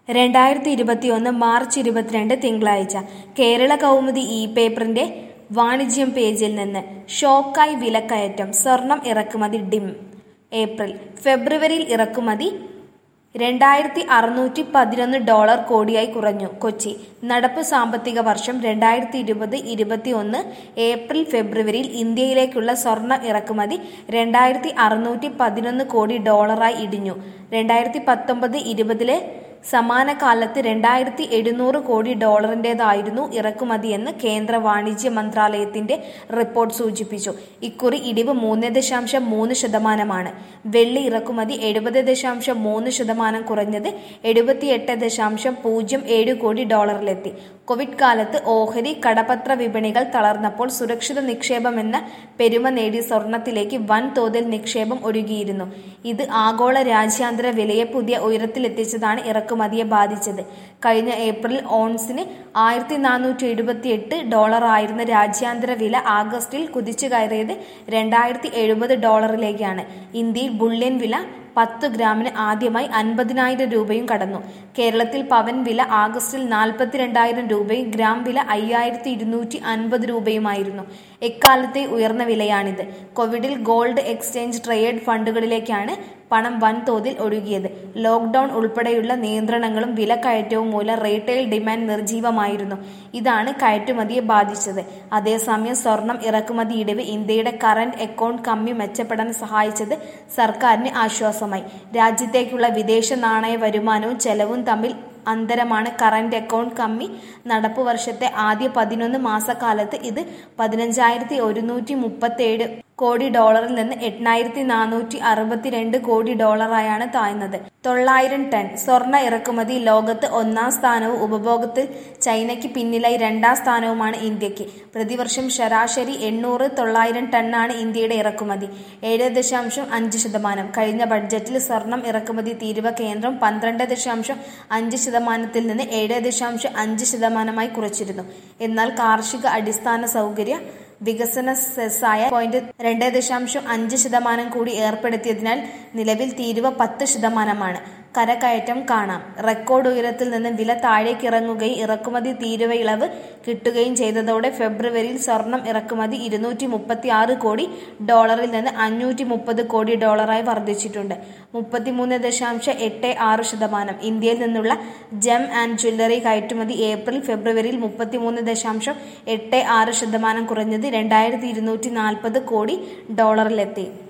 രണ്ടായിരത്തി ഇരുപത്തിയൊന്ന് മാർച്ച് ഇരുപത്തിരണ്ട് തിങ്കളാഴ്ച കേരള കൗമുദി ഇ പേപ്പറിന്റെ വാണിജ്യം പേജിൽ നിന്ന് ഷോക്കായി വിലക്കയറ്റം സ്വർണം ഇറക്കുമതി ഡിം ഏപ്രിൽ ഫെബ്രുവരിയിൽ ഇറക്കുമതി രണ്ടായിരത്തി അറുന്നൂറ്റി പതിനൊന്ന് ഡോളർ കോടിയായി കുറഞ്ഞു കൊച്ചി നടപ്പ് സാമ്പത്തിക വർഷം രണ്ടായിരത്തി ഇരുപത് ഇരുപത്തി ഒന്ന് ഏപ്രിൽ ഫെബ്രുവരിയിൽ ഇന്ത്യയിലേക്കുള്ള സ്വർണ്ണ ഇറക്കുമതി രണ്ടായിരത്തി അറുന്നൂറ്റി പതിനൊന്ന് കോടി ഡോളറായി ഇടിഞ്ഞു രണ്ടായിരത്തി പത്തൊമ്പത് ഇരുപതിലെ സമാന കാലത്ത് രണ്ടായിരത്തി എഴുന്നൂറ് കോടി ഡോളറിന്റേതായിരുന്നു ഇറക്കുമതിയെന്ന് കേന്ദ്ര വാണിജ്യ മന്ത്രാലയത്തിന്റെ റിപ്പോർട്ട് സൂചിപ്പിച്ചു ഇക്കുറി ഇടിവ് മൂന്ന് ദശാംശം മൂന്ന് ശതമാനമാണ് വെള്ളി ഇറക്കുമതി എഴുപത് ദശാംശം മൂന്ന് ശതമാനം കുറഞ്ഞത് എഴുപത്തിയെട്ട് ദശാംശം പൂജ്യം ഏഴ് കോടി ഡോളറിലെത്തി കോവിഡ് കാലത്ത് ഓഹരി കടപത്ര വിപണികൾ തളർന്നപ്പോൾ സുരക്ഷിത നിക്ഷേപമെന്ന പെരുമ നേടി സ്വർണത്തിലേക്ക് വൻതോതിൽ നിക്ഷേപം ഒഴുകിയിരുന്നു ഇത് ആഗോള രാജ്യാന്തര വിലയെ പുതിയ ഉയരത്തിലെത്തിച്ചതാണ് ഇറക്കുമതിയെ ബാധിച്ചത് കഴിഞ്ഞ ഏപ്രിൽ ഓൺസിന് ആയിരത്തി നാനൂറ്റി എഴുപത്തി എട്ട് ഡോളറായിരുന്ന രാജ്യാന്തര വില ആഗസ്റ്റിൽ കുതിച്ചു കയറിയത് രണ്ടായിരത്തി എഴുപത് ഡോളറിലേക്കാണ് ഇന്ത്യയിൽ ബുള്ളിയൻ വില പത്ത് ഗ്രാമിന് ആദ്യമായി അൻപതിനായിരം രൂപയും കടന്നു കേരളത്തിൽ പവൻ വില ആഗസ്റ്റിൽ നാൽപ്പത്തിരണ്ടായിരം രൂപയും ഗ്രാം വില അയ്യായിരത്തി ഇരുന്നൂറ്റി അൻപത് രൂപയുമായിരുന്നു എക്കാലത്തെ ഉയർന്ന വിലയാണിത് കോവിഡിൽ ഗോൾഡ് എക്സ്ചേഞ്ച് ട്രേഡ് ഫണ്ടുകളിലേക്കാണ് പണം വൻതോതിൽ ഒഴുകിയത് ലോക്ക്ഡൌൺ ഉൾപ്പെടെയുള്ള നിയന്ത്രണങ്ങളും വിലക്കയറ്റവും മൂലം റീറ്റെയിൽ ഡിമാൻഡ് നിർജീവമായിരുന്നു ഇതാണ് കയറ്റുമതിയെ ബാധിച്ചത് അതേസമയം സ്വർണം ഇറക്കുമതി ഇടിവ് ഇന്ത്യയുടെ കറന്റ് അക്കൗണ്ട് കമ്മി മെച്ചപ്പെടാൻ സഹായിച്ചത് സർക്കാരിന് ആശ്വാസമായി രാജ്യത്തേക്കുള്ള വിദേശ നാണയ വരുമാനവും ചെലവും തമ്മിൽ അന്തരമാണ് കറന്റ് അക്കൗണ്ട് കമ്മി നടപ്പു വർഷത്തെ ആദ്യ പതിനൊന്ന് മാസക്കാലത്ത് ഇത് പതിനഞ്ചായിരത്തി ഒരുന്നൂറ്റി മുപ്പത്തേഴ് കോടി ഡോളറിൽ നിന്ന് എണ്ണായിരത്തി നാനൂറ്റി അറുപത്തിരണ്ട് കോടി ഡോളറായാണ് താഴ്ന്നത് തൊള്ളായിരം ടൺ സ്വർണ്ണ ഇറക്കുമതി ലോകത്ത് ഒന്നാം സ്ഥാനവും ഉപഭോഗത്തിൽ ചൈനയ്ക്ക് പിന്നിലായി രണ്ടാം സ്ഥാനവുമാണ് ഇന്ത്യക്ക് പ്രതിവർഷം ശരാശരി എണ്ണൂറ് തൊള്ളായിരം ടണ്ണാണ് ഇന്ത്യയുടെ ഇറക്കുമതി ഏഴ് ദശാംശം അഞ്ച് ശതമാനം കഴിഞ്ഞ ബഡ്ജറ്റിൽ സ്വർണം ഇറക്കുമതി തീരുവ കേന്ദ്രം പന്ത്രണ്ട് ദശാംശം അഞ്ച് ശതമാനത്തിൽ നിന്ന് ഏഴ് ദശാംശം അഞ്ച് ശതമാനമായി കുറച്ചിരുന്നു എന്നാൽ കാർഷിക അടിസ്ഥാന സൗകര്യ വികസന സെസ്സായ പോയിന്റ് രണ്ട് ദശാംശം അഞ്ച് ശതമാനം കൂടി ഏർപ്പെടുത്തിയതിനാൽ നിലവിൽ തീരുവ പത്ത് ശതമാനമാണ് കരകയറ്റം കാണാം റെക്കോർഡ് ഉയരത്തിൽ നിന്ന് വില താഴേക്കിറങ്ങുകയും ഇറക്കുമതി തീരുവ ഇളവ് കിട്ടുകയും ചെയ്തതോടെ ഫെബ്രുവരിയിൽ സ്വർണം ഇറക്കുമതി ഇരുന്നൂറ്റി മുപ്പത്തി ആറ് കോടി ഡോളറിൽ നിന്ന് അഞ്ഞൂറ്റി മുപ്പത് കോടി ഡോളറായി വർദ്ധിച്ചിട്ടുണ്ട് മുപ്പത്തിമൂന്ന് ദശാംശം എട്ട് ആറ് ശതമാനം ഇന്ത്യയിൽ നിന്നുള്ള ജം ആൻഡ് ജ്വല്ലറി കയറ്റുമതി ഏപ്രിൽ ഫെബ്രുവരിയിൽ മുപ്പത്തിമൂന്ന് ദശാംശം എട്ട് ആറ് ശതമാനം കുറഞ്ഞത് രണ്ടായിരത്തി ഇരുന്നൂറ്റി നാൽപ്പത് കോടി ഡോളറിലെത്തി